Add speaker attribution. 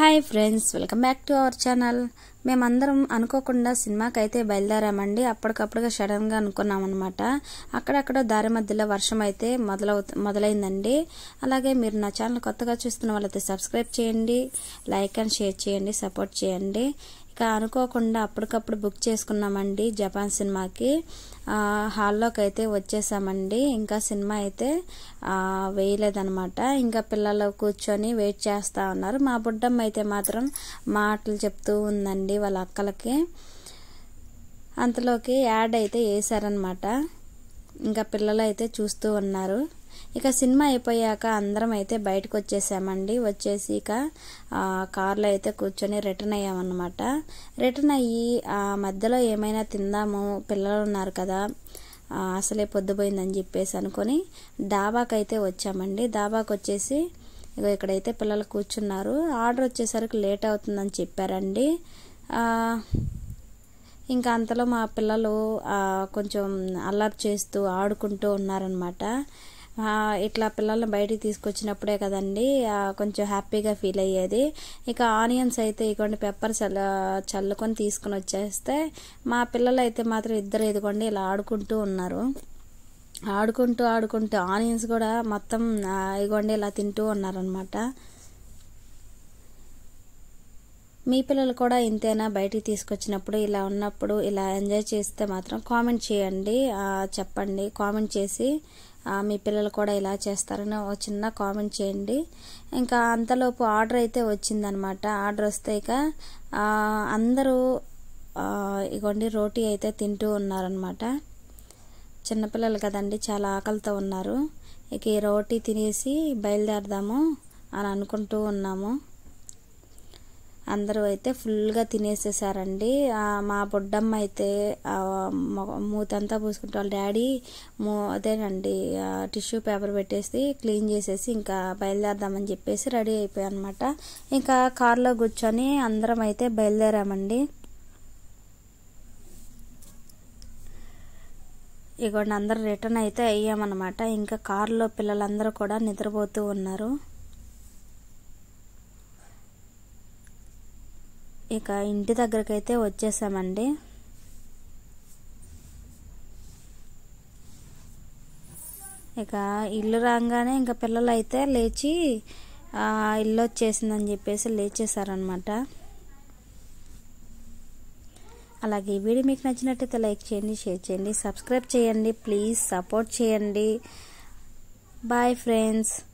Speaker 1: hi friends welcome back to our channel మేమందరం అనుకోకుండా సినిమాకి అయితే బయలుదేరామండి అప్పటికప్పుడుగా సడన్గా అనుకున్నాం అనమాట అక్కడక్కడ దారి మధ్యలో వర్షం అయితే మొదలవు మొదలైందండి అలాగే మీరు నా ఛానల్ కొత్తగా చూస్తున్న వాళ్ళైతే సబ్స్క్రైబ్ చేయండి లైక్ అండ్ షేర్ చేయండి సపోర్ట్ చేయండి ఇక అనుకోకుండా అప్పటికప్పుడు బుక్ చేసుకున్నామండి జపాన్ సినిమాకి హాల్లోకి అయితే వచ్చేసామండి ఇంకా సినిమా అయితే వేయలేదనమాట ఇంకా పిల్లలు కూర్చొని వెయిట్ చేస్తూ ఉన్నారు మా బుడ్డమ్మ అయితే మాత్రం మాటలు చెప్తూ ఉందండి వాళ్ళ అక్కలకి అంతలోకి యాడ్ అయితే వేసారనమాట ఇంకా పిల్లలు అయితే చూస్తూ ఉన్నారు ఇక సినిమా అయిపోయాక అందరం అయితే బయటకు వచ్చేసామండి వచ్చేసి ఇక కార్లో అయితే కూర్చొని రిటర్న్ అయ్యామన్నమాట రిటర్న్ అయ్యి ఆ మధ్యలో ఏమైనా తిందాము పిల్లలు ఉన్నారు కదా అసలే పొద్దుపోయిందని చెప్పేసి అనుకొని డాబాకి అయితే వచ్చామండి డాబాకి వచ్చేసి ఇక ఇక్కడైతే పిల్లలు కూర్చున్నారు ఆర్డర్ వచ్చేసరికి లేట్ అవుతుందని చెప్పారండి ఇంకా అంతలో మా పిల్లలు కొంచెం అల్లరి చేస్తూ ఆడుకుంటూ ఉన్నారనమాట ఇట్లా పిల్లల్ని బయటికి తీసుకొచ్చినప్పుడే కదండి కొంచెం హ్యాపీగా ఫీల్ అయ్యేది ఇక ఆనియన్స్ అయితే ఇదిగోండి పెప్పర్ చల్ల చల్లుకొని తీసుకుని వచ్చేస్తే మా పిల్లలు అయితే మాత్రం ఇద్దరు ఇదిగోండి ఇలా ఆడుకుంటూ ఉన్నారు ఆడుకుంటూ ఆడుకుంటూ ఆనియన్స్ కూడా మొత్తం ఇదిగోండి ఇలా తింటూ ఉన్నారనమాట మీ పిల్లలు కూడా ఇంతేనా బయటికి తీసుకొచ్చినప్పుడు ఇలా ఉన్నప్పుడు ఇలా ఎంజాయ్ చేస్తే మాత్రం కామెంట్ చేయండి చెప్పండి కామెంట్ చేసి మీ పిల్లలు కూడా ఇలా చేస్తారని ఒక చిన్న కామెంట్ చేయండి ఇంకా అంతలోపు ఆర్డర్ అయితే వచ్చిందనమాట ఆర్డర్ వస్తే ఇక అందరూ ఇగోండి రోటీ అయితే తింటూ ఉన్నారనమాట చిన్నపిల్లలు కదండి చాలా ఆకలితో ఉన్నారు ఇక ఈ రోటీ తినేసి బయలుదేరదాము అని అనుకుంటూ ఉన్నాము అందరూ అయితే ఫుల్గా తినేసేసారండి మా బొడ్డమ్మ అయితే మూతంతా పూసుకుంటే వాళ్ళ డాడీ మూ అదేనండి టిష్యూ పేపర్ పెట్టేసి క్లీన్ చేసేసి ఇంకా బయలుదేరదామని చెప్పేసి రెడీ అయిపోయాయి అనమాట ఇంకా కార్లో కూర్చొని అందరం అయితే బయలుదేరామండి ఇగోండి అందరూ రిటర్న్ అయితే అయ్యామన్నమాట ఇంకా కారులో పిల్లలందరూ కూడా నిద్రపోతూ ఉన్నారు ఇక ఇంటి దగ్గరకు అయితే వచ్చేసామండి ఇక ఇల్లు రాగానే ఇంకా పిల్లలు అయితే లేచి ఇల్లు వచ్చేసిందని చెప్పేసి లేచేసారనమాట అలాగే ఈ వీడియో మీకు నచ్చినట్టయితే లైక్ చేయండి షేర్ చేయండి సబ్స్క్రైబ్ చేయండి ప్లీజ్ సపోర్ట్ చేయండి బాయ్ ఫ్రెండ్స్